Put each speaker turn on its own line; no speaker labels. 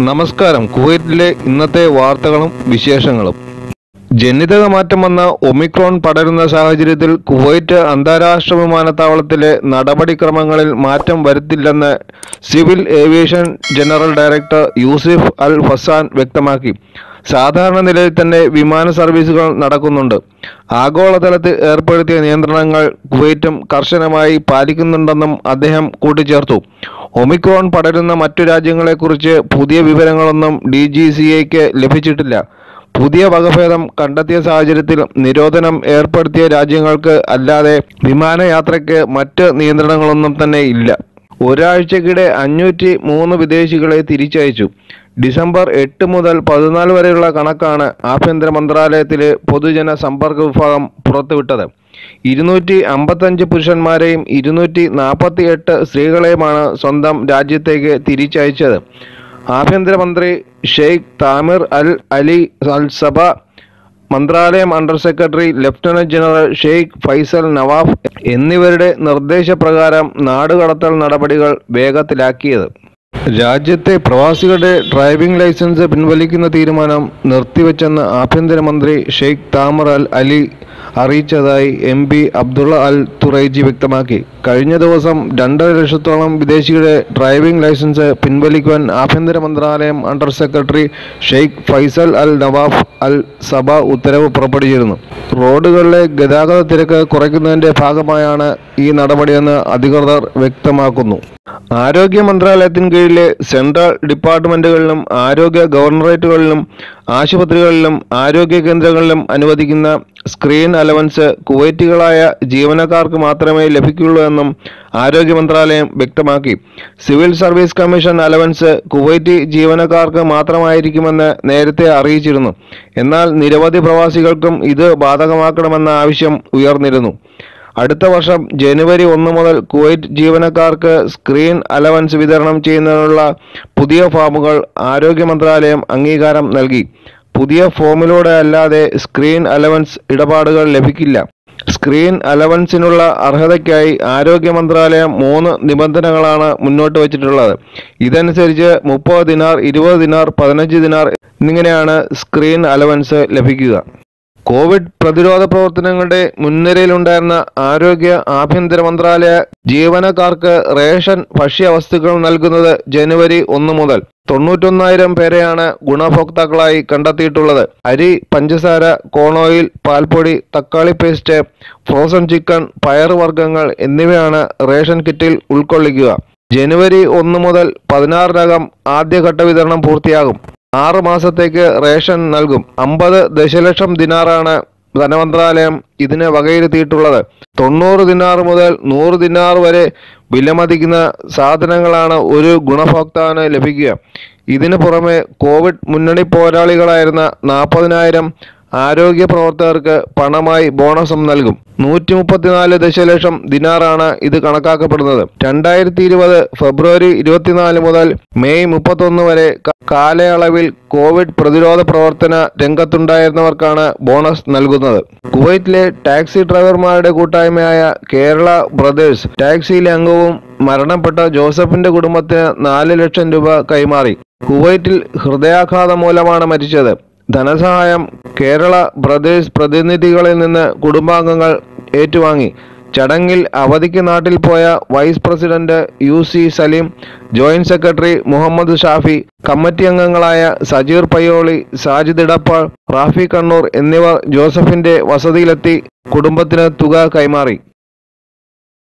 നമസ്കാരം കുവൈറ്റിലെ ഇന്നത്തെ വാർത്തകളും വിശേഷങ്ങളും ജനിതക മാറ്റം വന്ന ഒമിക്രോൺ പടരുന്ന സാഹചര്യത്തിൽ കുവൈറ്റ് അന്താരാഷ്ട്ര വിമാനത്താവളത്തിലെ നടപടിക്രമങ്ങളിൽ മാറ്റം വരുത്തില്ലെന്ന് civil aviation general director Yousef Al Fozan വ്യക്തമാക്കി സാധാരണ നിലയിൽ തന്നെ വിമാന സർവീസുകൾ നടക്കുന്നുണ്ട് ആഗോളതലത്തിൽ ഏർപ്പെടുത്തിയ നിയന്ത്രണങ്ങൾ കുവൈറ്റും കർശനമായി പാലിക്കുന്നുണ്ടെന്നും അദ്ദേഹം കൂട്ടിച്ചേർത്തു ഒമിക്രോൺ പടരുന്ന മറ്റു രാജ്യങ്ങളെക്കുറിച്ച് പുതിയ വിവരങ്ങളൊന്നും ഡി ജി സി എക്ക് ലഭിച്ചിട്ടില്ല പുതിയ വകഭേദം കണ്ടെത്തിയ സാഹചര്യത്തിൽ നിരോധനം ഏർപ്പെടുത്തിയ രാജ്യങ്ങൾക്ക് അല്ലാതെ വിമാനയാത്രയ്ക്ക് മറ്റ് നിയന്ത്രണങ്ങളൊന്നും തന്നെ ഇല്ല ഒരാഴ്ചക്കിടെ അഞ്ഞൂറ്റി മൂന്ന് വിദേശികളെ തിരിച്ചയച്ചു ഡിസംബർ എട്ട് മുതൽ പതിനാല് വരെയുള്ള കണക്കാണ് ആഭ്യന്തര മന്ത്രാലയത്തിലെ പൊതുജന സമ്പർക്ക വിഭാഗം പുറത്തുവിട്ടത് ഇരുന്നൂറ്റി അമ്പത്തഞ്ച് പുരുഷന്മാരെയും ഇരുന്നൂറ്റി നാൽപ്പത്തി എട്ട് സ്ത്രീകളെയുമാണ് സ്വന്തം രാജ്യത്തേക്ക് തിരിച്ചയച്ചത് ആഭ്യന്തരമന്ത്രി ഷെയ്ഖ് താമിർ അൽ അലി അൽ സബ മന്ത്രാലയം under secretary lieutenant general Sheikh Faisal Nawaf എന്നിവരുടെ നിർദ്ദേശപ്രകാരം നാടുകടത്തൽ നടപടികൾ വേഗത്തിലാക്കിയത് രാജ്യത്തെ പ്രവാസികളുടെ ഡ്രൈവിംഗ് ലൈസൻസ് പിൻവലിക്കുന്ന തീരുമാനം നിർത്തിവെച്ചെന്ന് ആഭ്യന്തരമന്ത്രി ഷെയ്ഖ് താമർ അൽ അലി അറിയിച്ചതായി M P Abdullah Al Turaiji വ്യക്തമാക്കി കഴിഞ്ഞ ദിവസം രണ്ടര ലക്ഷത്തോളം വിദേശികളുടെ ഡ്രൈവിംഗ് ലൈസൻസ് പിൻവലിക്കുവാൻ ആഭ്യന്തര മന്ത്രാലയം under secretary Sheikh Faisal Al Nawaf Al Sabah ഉത്തരവ് പുറപ്പെടുവിച്ചിരുന്നു റോഡുകളിലെ ഗതാഗത തിരക്ക് കുറയ്ക്കുന്നതിന്റെ ഭാഗമായാണ് ഈ നടപടിയെന്ന് അധികൃതർ വ്യക്തമാക്കുന്നു ആരോഗ്യ മന്ത്രാലയത്തിന് കീഴിലെ സെൻട്രൽ ഡിപ്പാർട്ട്മെന്റുകളിലും ആരോഗ്യ ഗവർണറേറ്റുകളിലും ആശുപത്രികളിലും ആരോഗ്യ കേന്ദ്രങ്ങളിലും അനുവദിക്കുന്ന സ്ക്രീൻ അലവൻസ് കുവൈറ്റുകളായ ജീവനക്കാർക്ക് മാത്രമേ ലഭിക്കുള്ളൂ എന്നും ആരോഗ്യ മന്ത്രാലയം വ്യക്തമാക്കി civil service commission allowance Kuwaiti ജീവനക്കാർക്ക് മാത്രമായിരിക്കുമെന്ന് നേരത്തെ അറിയിച്ചിരുന്നു എന്നാൽ നിരവധി പ്രവാസികൾക്കും ഇത് ബാധകമാക്കണമെന്ന ആവശ്യം ഉയർന്നിരുന്നു അടുത്ത വർഷം ജനുവരി ഒന്ന് മുതൽ കുവൈറ്റ് ജീവനക്കാർക്ക് സ്ക്രീൻ അലവൻസ് വിതരണം ചെയ്യുന്നതിനുള്ള പുതിയ ഫോമുകൾ ആരോഗ്യ മന്ത്രാലയം അംഗീകാരം നൽകി പുതിയ ഫോമിലൂടെ അല്ലാതെ സ്ക്രീൻ അലവൻസ് ഇടപാടുകൾ ലഭിക്കില്ല സ്ക്രീൻ അലവൻസിനുള്ള അർഹതയ്ക്കായി ആരോഗ്യ മന്ത്രാലയം മൂന്ന് നിബന്ധനകളാണ് മുന്നോട്ട് വച്ചിട്ടുള്ളത് ഇതനുസരിച്ച് മുപ്പത് ദിനാർ ഇരുപത് ദിനാർ പതിനഞ്ച് ദിനാർ എന്നിങ്ങനെയാണ് സ്ക്രീൻ അലവൻസ് ലഭിക്കുക കോവിഡ് പ്രതിരോധ പ്രവർത്തനങ്ങളുടെ മുൻനിരയിലുണ്ടായിരുന്ന ആരോഗ്യ ആഭ്യന്തര മന്ത്രാലയ ജീവനക്കാർക്ക് റേഷൻ ഭക്ഷ്യവസ്തുക്കൾ നൽകുന്നത് ജനുവരി ഒന്ന് മുതൽ തൊണ്ണൂറ്റൊന്നായിരം പേരെയാണ് ഗുണഭോക്താക്കളായി കണ്ടെത്തിയിട്ടുള്ളത് അരി പഞ്ചസാര കോണോയിൽ പാൽപ്പൊടി തക്കാളി പേസ്റ്റ് ഫ്രോസൺ ചിക്കൻ പയറുവർഗ്ഗങ്ങൾ എന്നിവയാണ് റേഷൻ കിറ്റിൽ ഉൾക്കൊള്ളിക്കുക ജനുവരി ഒന്ന് മുതൽ പതിനാറിനകം ആദ്യഘട്ട വിതരണം പൂർത്തിയാകും ആറ് മാസത്തേക്ക് റേഷൻ നൽകും അമ്പത് ദശലക്ഷം ദിനാറാണ് ധനമന്ത്രാലയം ഇതിന് വകയിരുത്തിയിട്ടുള്ളത് തൊണ്ണൂറ് ദിനാർ മുതൽ നൂറ് ദിനാർ വരെ വിലമതിക്കുന്ന സാധനങ്ങളാണ് ഒരു ഗുണഭോക്താവിന് ലഭിക്കുക ഇതിനു പുറമെ കോവിഡ് മുന്നണി പോരാളികളായിരുന്ന നാൽപ്പതിനായിരം ആരോഗ്യ പ്രവർത്തകർക്ക് പണമായി ബോണസും നൽകും നൂറ്റി മുപ്പത്തിനാല് ദശലക്ഷം ദിനാറാണ് ഇത് കണക്കാക്കപ്പെടുന്നത് രണ്ടായിരത്തി ഇരുപത് ഫെബ്രുവരി ഇരുപത്തിനാല് മുതൽ മെയ് മുപ്പത്തൊന്ന് വരെ ക- കാലയളവിൽ കോവിഡ് പ്രതിരോധ പ്രവർത്തന രംഗത്തുണ്ടായിരുന്നവർക്കാണ് ബോണസ് നൽകുന്നത് കുവൈറ്റിലെ ടാക്സി ഡ്രൈവർമാരുടെ കൂട്ടായ്മയായ കേരള ബ്രദേഴ്സ് ടാക്സിയിലെ അംഗവും മരണപ്പെട്ട ജോസഫിന്റെ കുടുംബത്തിന് നാല് ലക്ഷം രൂപ കൈമാറി കുവൈറ്റിൽ ഹൃദയാഘാതം മൂലമാണ് മരിച്ചത് ധനസഹായം കേരള ബ്രദേഴ്സ് പ്രതിനിധികളിൽ നിന്ന് കുടുംബാംഗങ്ങൾ ഏറ്റുവാങ്ങി ചടങ്ങിൽ അവധിക്ക് നാട്ടിൽ പോയ vice president U C Saleem joint secretary Muhammad Shafi committee അംഗങ്ങളായ സജീർ പയ്യോളി സാജിദ് ഇടപ്പാൾ റാഫി കണ്ണൂർ എന്നിവർ ജോസഫിന്റെ വസതിയിലെത്തി കുടുംബത്തിന് തുക കൈമാറി